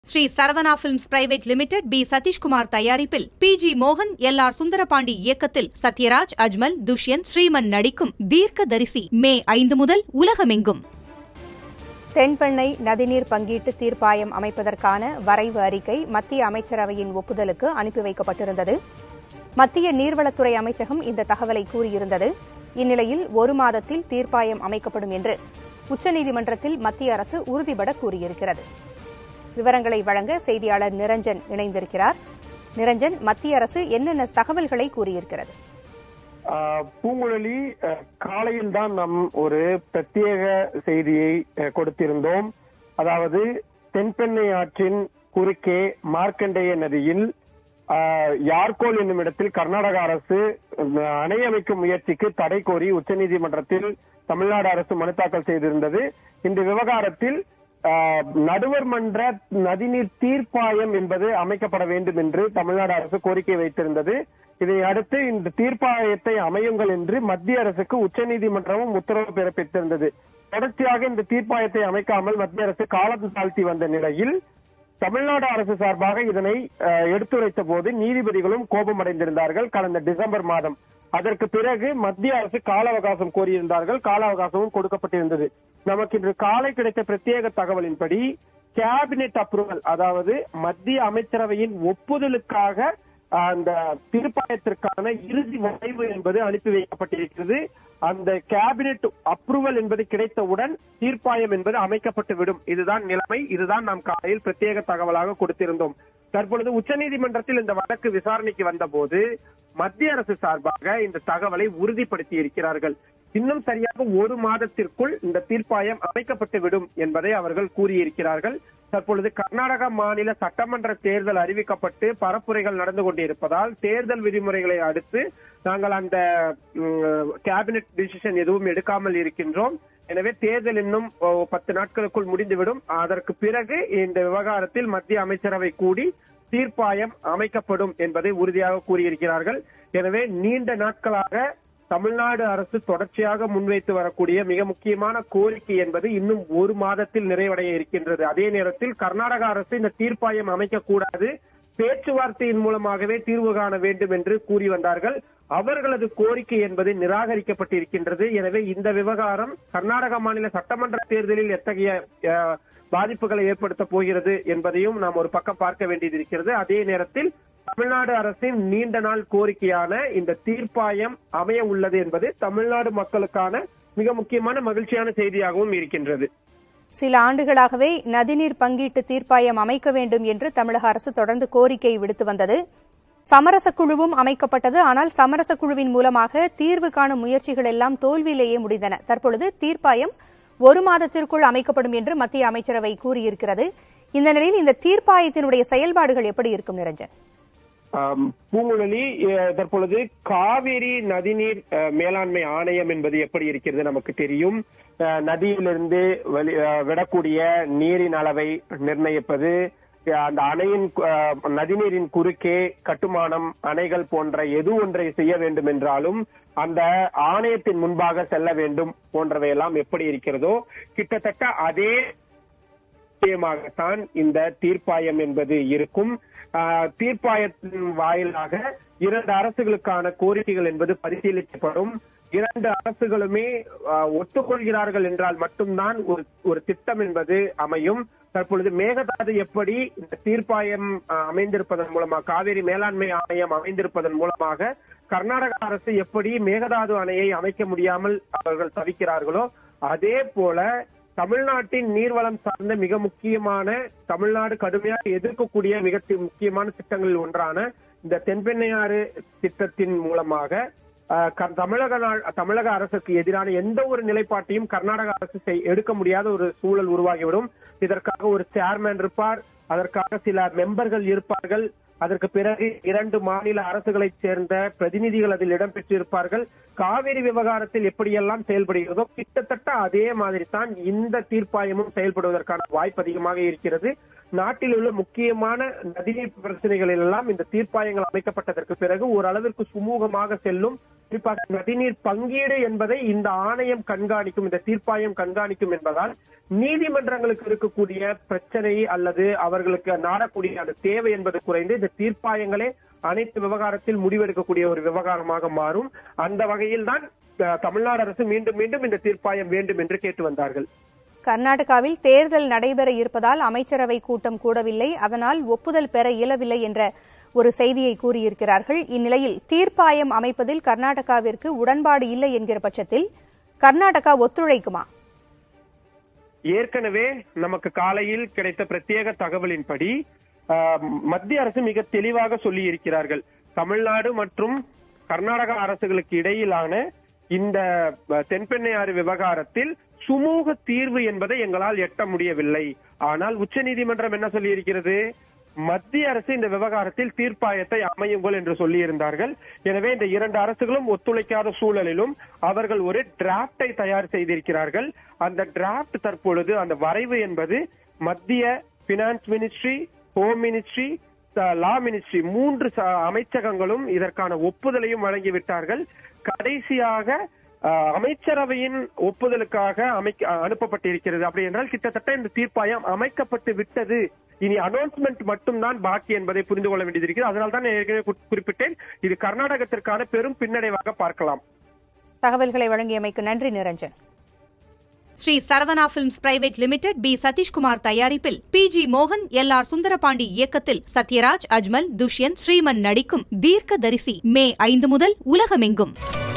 Sri Saravana films private limited P Sathishkumar தயாரிப்பில் P G மோகன் L R Sundarapandi இயக்கத்தில் சத்யராஜ் அஜ்மல் துஷ்யந்த் ஸ்ரீமன் நடிக்கும் தீர்க்கதரிசி மே ஐந்து முதல் உலகமெங்கும் தென்பெண்ணை நதிநீர் பங்கீட்டு தீர்ப்பாயம் அமைப்பதற்கான வரைவு அறிக்கை மத்திய அமைச்சரவையின் ஒப்புதலுக்கு அனுப்பி வைக்கப்பட்டிருந்தது மத்திய நீர்வளத்துறை அமைச்சகம் இந்த தகவலை கூறியிருந்தது இந்நிலையில் ஒரு மாதத்தில் தீர்ப்பாயம் அமைக்கப்படும் என்று உச்சநீதிமன்றத்தில் மத்திய அரசு உறுதிபட கூறியிருக்கிறது விவரங்களை வழங்க செய்தியாளர் நிரஞ்சன் இணைந்திருக்கிறார் நிரஞ்சன் மத்திய அரசு என்னென்ன தகவல்களை கூறியிருக்கிறது ஆஹ் பூங்குழலி அஹ், காலையில் தான் நாம் ஒரு பிரத்யேக செய்தியை அஹ், கொடுத்திருந்தோம் அதாவது தென்பெண்ணை ஆற்றின் குறுக்கே மார்க்கண்டேய நதியில் ஆஹ், யார்கோல் என்னும் இடத்தில் கர்நாடக அரசு அஹ், அணை அமைக்கும் முயற்சிக்கு தடை கோரி உச்சநீதிமன்றத்தில் தமிழ்நாடு அரசு மனு தாக்கல் செய்திருந்தது இந்த விவகாரத்தில் ஆஹ், நடுவர் மன்ற நதிநீர் தீர்ப்பாயம் என்பது அமைக்கப்பட வேண்டும் என்று தமிழ்நாடு அரசு கோரிக்கை வைத்திருந்தது இதை அடுத்து இந்த தீர்ப்பாயத்தை அமையுங்கள் என்று மத்திய அரசுக்கு உச்சநீதிமன்றமும் உத்தரவு பிறப்பித்திருந்தது தொடர்ச்சியாக இந்த தீர்ப்பாயத்தை அமைக்காமல் மத்திய அரசு காலம் தாழ்த்தி வந்த நிலையில் தமிழ்நாடு அரசு சார்பாக இதனை அஹ், எடுத்துரைத்த போது நீதிபதிகளும் கோபமடைந்திருந்தார்கள் கடந்த டிசம்பர் மாதம் அதற்கு பிறகு மத்திய அரசு கால அவகாசம் கோரியிருந்தார்கள் கால அவகாசமும் கொடுக்கப்பட்டிருந்தது நமக்கு இன்று காலை கிடைத்த பிரத்யேக தகவலின்படி கேபினெட் அப்ரூவல் அதாவது மத்திய அமைச்சரவையின் ஒப்புதலுக்காக அந்த தீர்ப்பாயத்திற்கான இறுதி வரைவு என்பது அனுப்பி வைக்கப்பட்டிருக்கிறது அந்த கேபினெட் அப்ரூவல் என்பது கிடைத்தவுடன் தீர்ப்பாயம் என்பது அமைக்கப்பட்டு விடும் இதுதான் நிலைமை இதுதான் நாம் காலையில் பிரத்யேக தகவலாக கொடுத்திருந்தோம் தற்பொழுது உச்சநீதிமன்றத்தில் இந்த வழக்கு விசாரணைக்கு வந்தபோது மத்திய அரசு சார்பாக இந்த தகவலை உறுதிப்படுத்தி இருக்கிறார்கள் இன்னும் சரியாக ஒரு மாதத்திற்குள் இந்த தீர்ப்பாயம் அமைக்கப்பட்டு விடும் என்பதை அவர்கள் கூறியிருக்கிறார்கள் தற்பொழுது கர்நாடக மாநில சட்டமன்ற தேர்தல் அறிவிக்கப்பட்டு பரப்புரைகள் நடந்து கொண்டிருப்பதால் தேர்தல் விதிமுறைகளை அடுத்து நாங்கள் அந்த கேபினெட் டிசிஷன் எதுவும் எடுக்காமல் இருக்கின்றோம் எனவே தேர்தல் இன்னும் ஓ, பத்து நாட்களுக்குள் முடிந்துவிடும் அதற்கு பிறகு இந்த விவகாரத்தில் மத்திய அமைச்சரவை கூடி தீர்ப்பாயம் அமைக்கப்படும் என்பதை உறுதியாக கூறியிருக்கிறார்கள் எனவே நீண்ட நாட்களாக தமிழ்நாடு அரசு தொடர்ச்சியாக முன்வைத்து வரக்கூடிய மிக முக்கியமான கோரிக்கை என்பது இன்னும் ஒரு மாதத்தில் நிறைவடைய இருக்கின்றது அதே நேரத்தில் கர்நாடக அரசு இந்த தீர்ப்பாயம் அமைக்கக்கூடாது பேச்சுவார்த்தையின் மூலமாகவே தீர்வு காண வேண்டும் என்று கூறி வந்தார்கள் அவர்களது கோரிக்கை என்பது நிராகரிக்கப்பட்டிருக்கின்றது எனவே இந்த விவகாரம் கர்நாடக மாநில சட்டமன்ற தேர்தலில் எத்தகைய அஹ், பாதிப்புகளை ஏற்படுத்த போகிறது என்பதையும் நாம் ஒரு பக்கம் பார்க்க வேண்டியது இருக்கிறது அதே நேரத்தில் தமிழ்நாடு அரசின் நீண்ட நாள் கோரிக்கையான இந்த தீர்ப்பாயம் அமைய உள்ளது என்பது தமிழ்நாடு மக்களுக்கான மிக முக்கியமான மகிழ்ச்சியான செய்தியாகவும் இருக்கின்றது சில ஆண்டுகளாகவே நதிநீர் பங்கீட்டு தீர்ப்பாயம் அமைக்க வேண்டும் என்று தமிழக அரசு தொடர்ந்து கோரிக்கை விடுத்து வந்தது சமரச குழுவும் அமைக்கப்பட்டது ஆனால் சமரச குழுவின் மூலமாக தீர்வு காணும் முயற்சிகள் எல்லாம் தோல்வியிலேயே முடிந்தன தற்பொழுது தீர்ப்பாயம் ஒரு மாதத்திற்குள் அமைக்கப்படும் என்று மத்திய அமைச்சரவை கூறியிருக்கிறது இந்த நிலையில் இந்த தீர்ப்பாயத்தினுடைய செயல்பாடுகள் எப்படி இருக்கும் நிரஞ்சன் ஆம், பூங்குழலி அஹ், தற்பொழுது காவிரி நதிநீர் அஹ், மேலாண்மை ஆணையம் என்பது எப்படி இருக்கிறது நமக்கு தெரியும் அஹ், நதியிலிருந்து வெளி- அஹ், விடக்கூடிய நீரின் அளவை நிர்ணயிப்பது அஹ், அந்த அணையின் கு- அஹ், நதிநீரின் குறுக்கே கட்டுமானம் அணைகள் போன்ற எது ஒன்றை செய்ய வேண்டும் என்றாலும் அந்த ஆணையத்தின் முன்பாக செல்ல வேண்டும் போன்றவையெல்லாம் எப்படி இருக்கிறதோ கிட்டத்தட்ட அதே நிச்சயமாகத்தான் இந்த தீர்ப்பாயம் என்பது இருக்கும் ஆஹ், தீர்ப்பாயத்தின் வாயிலாக இரண்டு அரசுகளுக்கான கோரிக்கைகள் என்பது பரிசீலிக்கப்படும் இரண்டு அரசுகளுமே ஆஹ், ஒத்துக்கொள்கிறார்கள் என்றால் மட்டும்தான் ஒரு ஒரு திட்டம் என்பது அமையும் தற்பொழுது மேகதாது எப்படி இந்த தீர்ப்பாயம் ஆஹ், அமைந்திருப்பதன் மூலமாக காவிரி மேலாண்மை ஆணையம் அமைந்திருப்பதன் மூலமாக கர்நாடக அரசு எப்படி மேகதாது அணையை அமைக்க முடியாமல் அவர்கள் தவிக்கிறார்களோ அதே போல தமிழ்நாட்டின் நீர்வளம் சார்ந்த மிக முக்கியமான தமிழ்நாடு கடுமையாக எதிர்க்கக்கூடிய மிக தி- முக்கியமான திட்டங்களில் ஒன்றான இந்த தென்பெண்ணையாறு திட்டத்தின் மூலமாக ஆஹ், க- தமிழக நா- தமிழக அரசுக்கு எதிரான எந்த ஒரு நிலைப்பாட்டையும் கர்நாடக அரசு செய்- எடுக்க முடியாத ஒரு சூழல் உருவாகிவிடும் இதற்காக ஒரு சேர்மேன் இருப்பார் அதற்காக சில மெம்பர்கள் இருப்பார்கள் அதற்கு பிறகு இரண்டு மாநில அரசுகளைச் சேர்ந்த பிரதிநிதிகள் அதில் இடம்பெற்றிருப்பார்கள் காவிரி விவகாரத்தில் எப்படியெல்லாம் செயல்படுகிறதோ கிட்டத்தட்ட அதே மாதிரி தான் இந்த தீர்ப்பாயமும் செயல்படுவதற்கான வாய்ப்பு அதிகமாக இருக்கிறது நாட்டில் உள்ள முக்கியமான நதிநீர் பிரச்சனைகளில் எல்லாம் இந்த தீர்ப்பாயங்கள் அமைக்கப்பட்டதற்கு பிறகு ஓரளவிற்கு சுமூகமாக செல்லும் குறிப்பாக நதிநீர் பங்கீடு என்பதை இந்த ஆணையம் கண்காணிக்கும் இந்த தீர்ப்பாயம் கண்காணிக்கும் என்பதால் நீதிமன்றங்களுக்கு இருக்கக்கூடிய பிரச்சனை அல்லது அவர்களுக்கு நாடக்கூடிய அந்த தேவை என்பது குறைந்து இந்த தீர்ப்பாயங்களே அனைத்து விவகாரத்தில் முடிவெடுக்கக்கூடிய ஒரு விவகாரமாக மாறும் அந்த வகையில் தான் தமிழ்நாடு அரசு மீண்டும் மீண்டும் இந்த தீர்ப்பாயம் வேண்டும் என்று கேட்டு வந்தார்கள் கர்நாடகாவில் தேர்தல் நடைபெற இருப்பதால் அமைச்சரவை கூட்டம் கூடவில்லை அதனால் ஒப்புதல் பெற இயலவில்லை என்ற ஒரு செய்தியை கூறியிருக்கிறார்கள் இந்நிலையில் தீர்ப்பாயம் அமைப்பதில் கர்நாடகாவிற்கு உடன்பாடு இல்லை என்கிற பட்சத்தில் கர்நாடகா ஒத்துழைக்குமா ஏற்கனவே நமக்கு காலையில் கிடைத்த பிரத்யேக தகவலின்படி மத்திய அரசு மிக தெளிவாக சொல்லி இருக்கிறார்கள் தமிழ்நாடு மற்றும் கர்நாடக அரசுகளுக்கு இடையிலான இந்த தென்பெண்ணையாறு விவகாரத்தில் சுமூக தீர்வு என்பதை எங்களால் எட்ட முடியவில்லை ஆனால் உச்சநீதிமன்றம் என்ன சொல்லி இருக்கிறது மத்திய அரசு இந்த விவகாரத்தில் தீர்ப்பாயத்தை அமையுங்கள் என்று சொல்லியிருந்தார்கள் எனவே இந்த இரண்டு அரசுகளும் ஒத்துழைக்காத சூழலிலும் அவர்கள் ஒரு டிராப்டை தயார் செய்திருக்கிறார்கள் அந்த டிராப்ட் தற்பொழுது அந்த வரைவு என்பது மத்திய finance ministry home ministry law ministry மூன்று அமைச்சகங்களும் இதற்கான ஒப்புதலையும் வழங்கிவிட்டார்கள் கடைசியாக அமைச்சரவையின் ஒப்புதலுக்காக அமைக்க அனுப்பப்பட்டிருக்கிறது அப்படி என்றால் கிட்டத்தட்ட இந்த தீர்ப்பாயம் அமைக்கப்பட்டு விட்டது இனி அனௌன்ஸ்மெண்ட் மட்டும்தான் பாக்கி என்பதை புரிந்து கொள்ள வேண்டியது இருக்கிறது அதனால தான் ஏற்கனவே குறிப்பிட்டேன் இது கர்நாடகத்திற்கான பெரும் பின்னடைவாக பார்க்கலாம் தகவல்களை வழங்கியமைக்கு நன்றி Niranjan Sri Saravana films private limited P Sathishkumar தயாரிப்பில் பி ஜி மோகன் எல் ஆர் சுந்தரபாண்டி இயக்கத்தில் சத்யராஜ் அஜ்மல் துஷ்யந்த் ஸ்ரீமன் நடிக்கும் தீர்க்க தரிசி மே ஐந்து முதல் உலகமெங்கும்